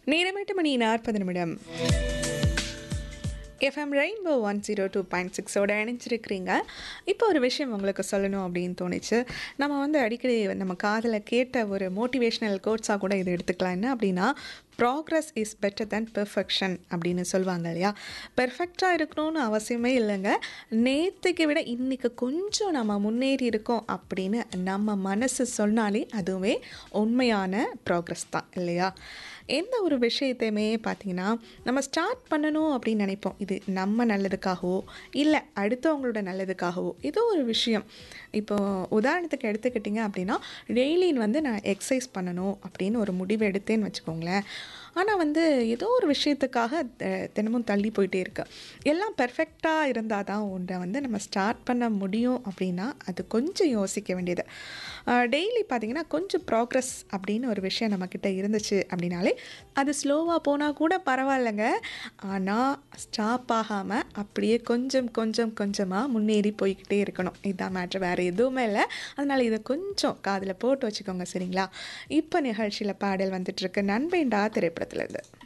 நேரம் எட்டு மணி நாற்பது நிமிடம் FM rainbow one zero two point சிக்ஸோட இணைஞ்சிருக்கிறீங்க இப்போ ஒரு விஷயம் உங்களுக்கு சொல்லணும் அப்படின்னு தோணுச்சு நம்ம வந்து அடிக்கடி நம்ம காதில் கேட்ட ஒரு மோட்டிவேஷ்னல் கோட்ஸாக கூட இது எடுத்துக்கலாம் என்ன அப்படின்னா progress is better than perfection அப்படின்னு சொல்லுவாங்க இல்லையா பெர்ஃபெக்டாக இருக்கணும்னு அவசியமே இல்லைங்க நேற்றுக்கு விட இன்றைக்கி கொஞ்சம் நம்ம முன்னேறி இருக்கோம் அப்படின்னு நம்ம மனசு சொன்னாலே அதுவே உண்மையான ப்ராக்ரஸ் தான் இல்லையா எந்த ஒரு விஷயத்தையுமே பார்த்தீங்கன்னா நம்ம ஸ்டார்ட் பண்ணணும் அப்படின்னு நினைப்போம் இது நம்ம நல்லதுக்காகவோ இல்லை அடுத்தவங்களோட நல்லதுக்காகவோ ஏதோ ஒரு விஷயம் இப்போ உதாரணத்துக்கு எடுத்துக்கிட்டிங்க அப்படின்னா டெய்லின் வந்து நான் எக்ஸசைஸ் பண்ணணும் அப்படின்னு ஒரு முடிவு எடுத்தேன்னு வச்சுக்கோங்களேன் ஆனால் வந்து ஏதோ ஒரு விஷயத்துக்காக த- தினமும் தள்ளி போயிட்டே இருக்கு எல்லாம் பெர்ஃபெக்டாக இருந்தால் தான் ஒன்றை வந்து நம்ம ஸ்டார்ட் பண்ண முடியும் அப்படின்னா அது கொஞ்சம் யோசிக்க வேண்டியது டெய்லி பார்த்தீங்கன்னா கொஞ்சம் ப்ராக்ரஸ் அப்படின்னு ஒரு விஷயம் நம்மக்கிட்ட இருந்துச்சு அப்படின்னாலே அது ஸ்லோவாக போனால் கூட பரவாயில்லைங்க ஆனால் ஸ்டாப் ஆகாமல் அப்படியே கொஞ்சம் கொஞ்சம் கொஞ்சமாக முன்னேறி போய்க்கிட்டே இருக்கணும் இதுதான் மேட்ரு வேறு எதுவுமே இல்லை அதனால் இதை கொஞ்சம் காதில் போட்டு வச்சுக்கோங்க சரிங்களா இப்போ நிகழ்ச்சியில் பாடல் வந்துட்டுருக்கு நண்பேண்டா திரைப்படத்துலேருந்து